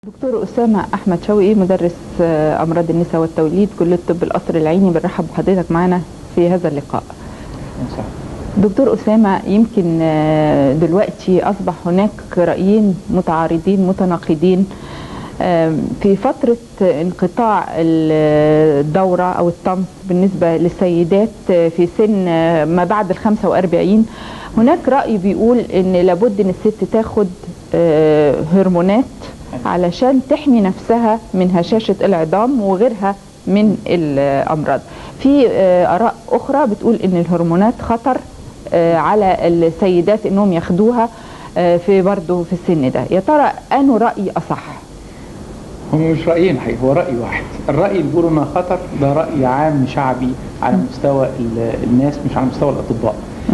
دكتور أسامة أحمد شوقي مدرس أمراض النساء والتوليد كلية طب القصر العيني بنرحب بحضرتك معنا في هذا اللقاء دكتور أسامة يمكن دلوقتي أصبح هناك رأيين متعارضين متناقضين في فترة انقطاع الدورة أو الطمس بالنسبة للسيدات في سن ما بعد ال 45 هناك رأي بيقول إن لابد إن الست تاخد هرمونات علشان تحمي نفسها من هشاشة العظام وغيرها من الأمراض في آراء أخرى بتقول إن الهرمونات خطر على السيدات إنهم ياخدوها في برضه في السن ده يا ترى أنه رأي أصح هم مش رأيين حقيقي هو رأي واحد الرأي اللي بيقولوا انها خطر ده رأي عام شعبي على مستوى الناس مش على مستوى الأطباء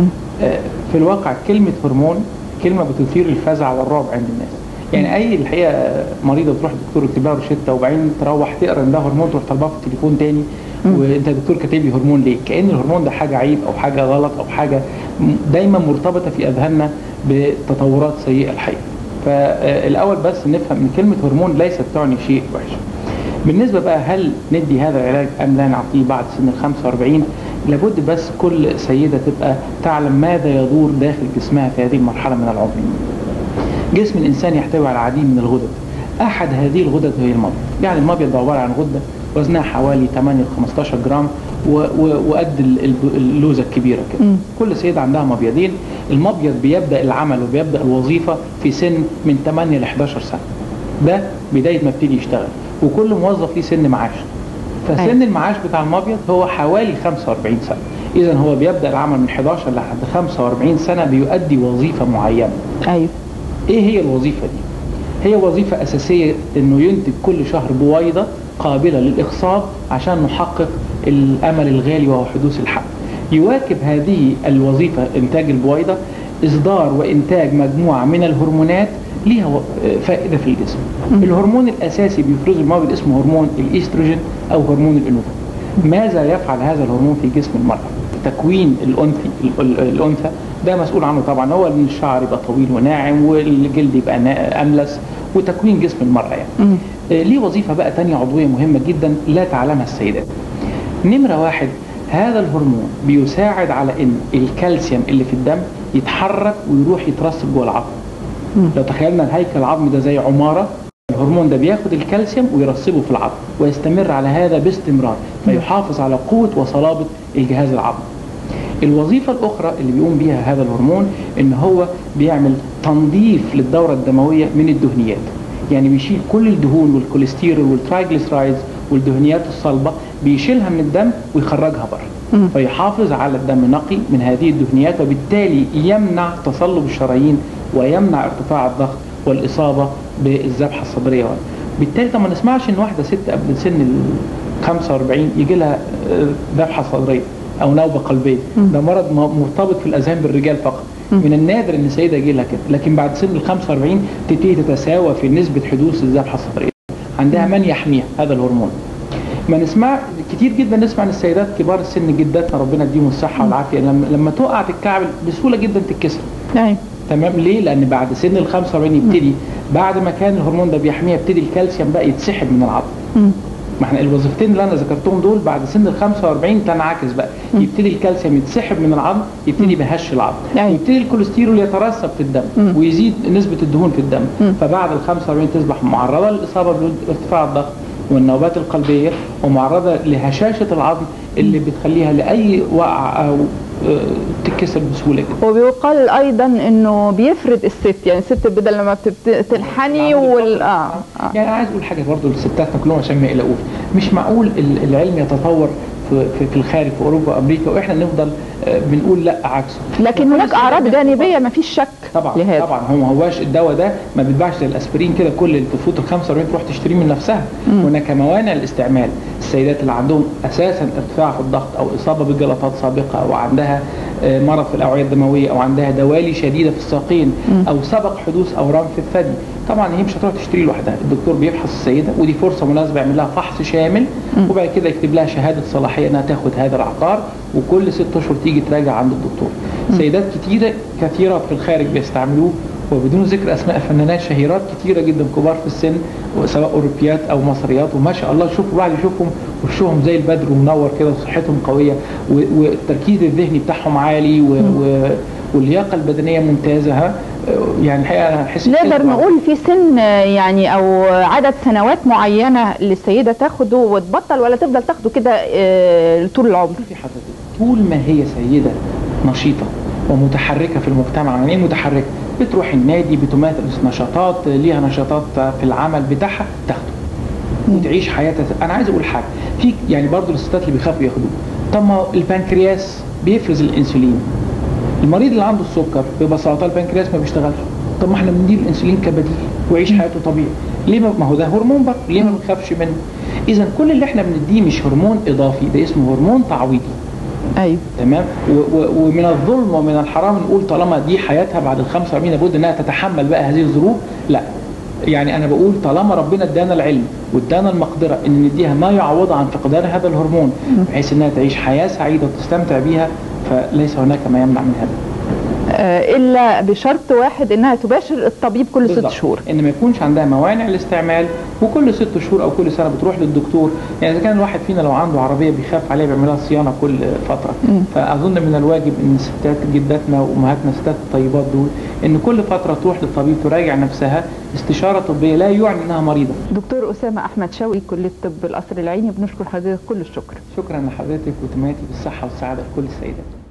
في الواقع كلمة هرمون كلمة بتثير الفزع والرعب عند الناس يعني اي الحقيقه مريضه تروح دكتور يكتب لها روشته وبعدين تروح تقرا ان ده هرمون تروح طالباه في التليفون تاني وانت يا دكتور كاتب لي هرمون ليه؟ كان الهرمون ده حاجه عيب او حاجه غلط او حاجه دايما مرتبطه في اذهاننا بتطورات سيئه الحقيقه. فالاول بس نفهم ان كلمه هرمون ليست تعني شيء وحش. بالنسبه بقى هل ندي هذا العلاج ام لا نعطيه بعد سن ال 45 لابد بس كل سيده تبقى تعلم ماذا يدور داخل جسمها في هذه المرحله من العمر. جسم الانسان يحتوي على العديد من الغدد احد هذه الغدد هي المبيض يعني المبيض ده عباره عن غده وزنها حوالي 8 ل 15 جرام وقد اللوزه الكبيره كده م. كل سيده عندها مبيضين المبيض بيبدا العمل وبيبدا الوظيفه في سن من 8 ل 11 سنه ده بدايه ما ابتدي يشتغل وكل موظف ليه سن معاش فسن المعاش بتاع المبيض هو حوالي 45 سنه اذا هو بيبدا العمل من 11 لحد 45 سنه بيؤدي وظيفه معينه ايوه ايه هي الوظيفة دي هي وظيفة اساسية انه ينتج كل شهر بويضة قابلة للاخصاب عشان نحقق الامل الغالي وهو حدوث الحمل يواكب هذه الوظيفة انتاج البويضة اصدار وانتاج مجموعة من الهرمونات ليها فائدة في الجسم الهرمون الاساسي بيفرزه المبيض اسمه هرمون الايستروجين او هرمون الانوثة ماذا يفعل هذا الهرمون في جسم المرأة تكوين الانثى الانثى ده مسؤول عنه طبعا هو ان الشعر يبقى طويل وناعم والجلد يبقى املس وتكوين جسم المراه يعني. آه ليه وظيفه بقى ثانيه عضويه مهمه جدا لا تعلمها السيدات. نمره واحد هذا الهرمون بيساعد على ان الكالسيوم اللي في الدم يتحرك ويروح يترسب جوه العظم. لو تخيلنا الهيكل العظمي ده زي عماره الهرمون ده بياخد الكالسيوم ويرسبه في العظم ويستمر على هذا باستمرار فيحافظ على قوه وصلابه الجهاز العظمي. الوظيفة الأخرى اللي بيقوم بيها هذا الهرمون إن هو بيعمل تنظيف للدورة الدموية من الدهنيات يعني بيشيل كل الدهون والكوليسترول والترايجليسرايدز والدهنيات الصلبة بيشيلها من الدم ويخرجها بره فيحافظ على الدم نقي من هذه الدهنيات وبالتالي يمنع تصلب الشرايين ويمنع ارتفاع الضغط والإصابة بالذبحة الصدرية بالتالي طب ما نسمعش إن واحدة ست قبل سن ال 45 يجي لها ذبحة صدرية او نوبه قلبيه ده مرض مرتبط في الاذهان بالرجال فقط من النادر ان السيده يجي لها كده لكن بعد سن ال 45 تبتدي تتساوى في نسبه حدوث الذبحه الصدريه عندها من يحميها هذا الهرمون ما نسمع كتير جدا نسمع عن السيدات كبار السن جداتنا ربنا يديهم الصحه والعافيه لما لما تقع تتكعبل بسهوله جدا تتكسر نعم تمام ليه؟ لان بعد سن ال 45 يبتدي بعد ما كان الهرمون ده بيحميها يبتدي الكالسيوم بقى يتسحب من العظم ما احنا الوظيفتين اللي انا ذكرتهم دول بعد سن ال 45 تنعكس بقى م. يبتدي الكالسيوم يتسحب من العظم يبتدي بهش العظم يعني. يبتدي الكوليسترول يترسب في الدم م. ويزيد نسبه الدهون في الدم م. فبعد ال 45 تصبح معرضه للاصابه بارتفاع الضغط والنوبات القلبيه ومعرضه لهشاشه العظم اللي بتخليها لاي وقع او تتكسر بسهوله جدا وبيقال ايضا انه بيفرد الست يعني الست بدل لما بتنحني وال اه يعني عايز اقول حاجه برضه للستاتنا كلهم عشان ما يقلقوش مش معقول العلم يتطور في, في الخارج في اوروبا وامريكا واحنا نفضل بنقول لا عكسه لكن هناك اعراض جانبيه ما فيش شك طبعا لهذا. طبعا هو ما هواش الدواء ده ما بيتباعش زي الاسبرين كده كل اللي تفوت ال 45 تروح تشتريه من نفسها مم. هناك موانع الاستعمال السيدات اللي عندهم اساسا ارتفاع في الضغط او اصابه بجلطات سابقه او عندها مرض في الاوعيه الدمويه او عندها دوالي شديده في الساقين او سبق حدوث اورام في الثدي طبعا هي مش هتروح تشتري لوحدها الدكتور بيفحص السيده ودي فرصه مناسبه يعمل لها فحص شامل وبعد كده يكتب لها شهاده صلاحيه انها تاخد هذا العقار وكل ست اشهر تيجي تراجع عند الدكتور سيدات كتيره كثيره في الخارج بيستعملوه وبدون ذكر اسماء فنانات شهيرات كتيره جدا كبار في السن سواء اوروبيات او مصريات وما شاء الله شوف الواحد يشوفهم وشهم زي البدر ومنور كده وصحتهم قويه و- والتركيز الذهني بتاعهم عالي و... و... واللياقه البدنيه ممتازه ها يعني الحقيقه احس نقدر نقول في سن آه، يعني او عدد سنوات معينه للسيده تاخده وتبطل ولا تفضل تاخده كده آه، طول العمر في حضرتك طول ما هي سيدة نشيطة ومتحركة في المجتمع يعني ايه متحركة بتروح النادي بتمارس نشاطات ليها نشاطات في العمل بتاعها تاخده وتعيش حياتها انا عايز اقول حاجة في يعني برضو الستات اللي بيخافوا ياخدوه طب ما البنكرياس بيفرز الانسولين المريض اللي عنده السكر ببساطة البنكرياس ما بيشتغلش طب ما احنا بنديله الانسولين كبديل ويعيش حياته طبيعي ليه ما ما هو ده هرمون برضه ليه ما بنخافش منه اذا كل اللي احنا بنديه مش هرمون اضافي ده اسمه هرمون تعويضي ايوه تمام و- و- ومن الظلم ومن الحرام نقول طالما دي حياتها بعد ال 45 لابد انها تتحمل بقى هذه الظروف لا يعني انا بقول طالما ربنا ادانا العلم وادانا المقدره ان نديها ما يعوضها عن فقدان هذا الهرمون بحيث انها تعيش حياه سعيده وتستمتع بيها فليس هناك ما يمنع من هذا آه، الا بشرط واحد انها تباشر الطبيب كل ست بالضبط. شهور ان ما يكونش عندها موانع الاستعمال وكل ست شهور او كل سنه بتروح للدكتور يعني اذا كان الواحد فينا لو عنده عربيه بيخاف عليها بيعمل لها صيانه كل فتره مم. فاظن من الواجب ان الستات جداتنا وامهاتنا الستات الطيبات دول ان كل فتره تروح للطبيب تراجع نفسها استشاره طبيه لا يعني انها مريضه دكتور اسامه احمد شوقي كليه طب القصر العيني بنشكر حضرتك كل الشكر شكرا لحضرتك وتماتي بالصحه والسعاده لكل السيدات